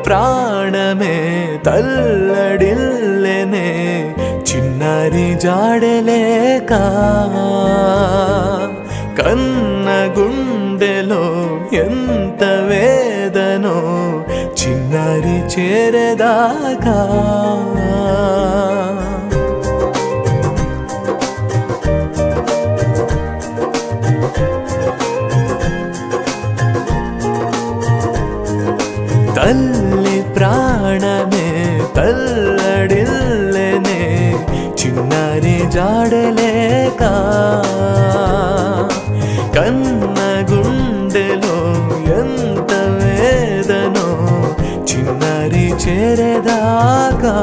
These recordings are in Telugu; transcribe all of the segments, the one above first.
ప్రాణమే తల్లడిల్లెనే చిన్నారి జాడలేక కన్న గుండెలో ఎంత వేదనో చిన్నారి చేరదాకా తల్లి ప్రాణమే తల్లడిల్లెనే చిన్నారి జాడలేక కన్న గుండెలో ఎంత వేదనో చిన్నారి చేరేదాకా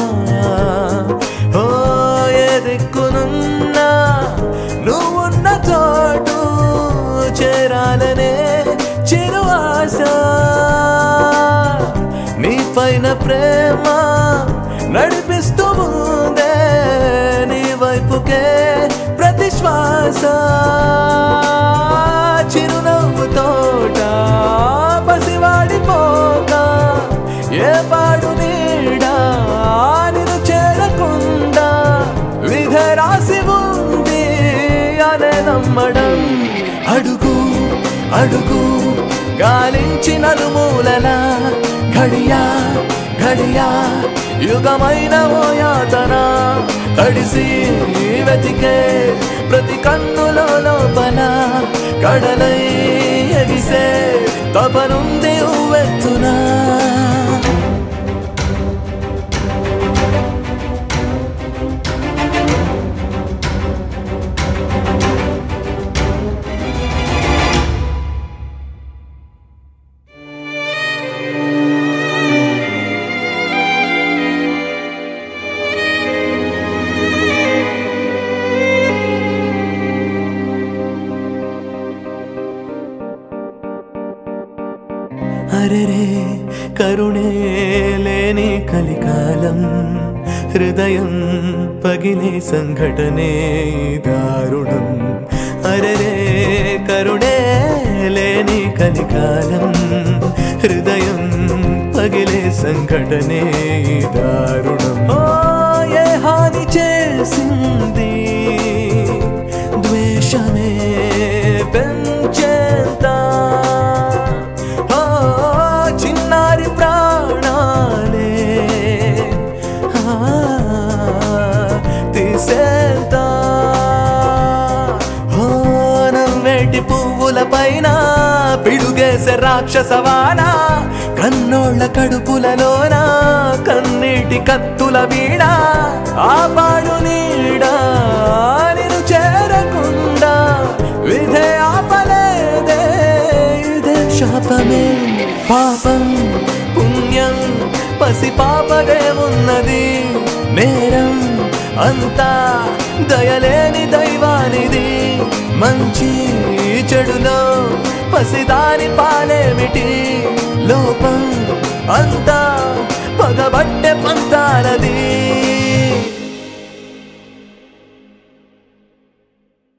ఓ ఏ దిక్కునున్నా నువ్వున్న చోటు చేరాలనే చిరు ఆశ నీ పైన ప్రేమ నడిపిస్తూ ముందే నీ వైపుకే ప్రతి శ్వాస చిరునవ్వు తోట పసివాడిపోక ఏ పాడు నీడా నిన్ను చేరకుండా విధ రాసి ఉంది అనే నమ్మడం అడుగు అడుగు గాలించి నలుమూలల ఘడియా ఘడియా యుగమైన ఓ యాతన తడిసి వెతికే ప్రతి కన్నులో లోపల కడలై ఎగిసే తపనుంది ఉవ్వెత్తునా అరెరే కరుణే లేని కలికాలం హృదయం పగిలే సంఘటనే దారుణం అరెరే కరుణే లేని కలికాలం హృదయం పగిలే సంఘటనే దారుణం ఓ ఏ హాని చేసింది ద్వేషమే పెంచేంత ఓ చిన్నారి ప్రాణాలే ఆ, తీసేంత ఓ నవ్వేటి పువ్వుల పైన పిడుగేసే రాక్షసవాన కన్నోళ్ళ కడుపులలోన కన్నీటి కత్తుల వీణ ఆపాడు నీడా నిన్ను చేరకుండా విధే ఆపలేదే ఇదే శాపమే పాపం పుణ్యం పసి పాపదే ఉన్నది నేరం అంతా దయలేని దైవానిది మంచి చెడులో పసిదాని పాలేమిటి లోపం అంతా పగబట్టే పంతాలది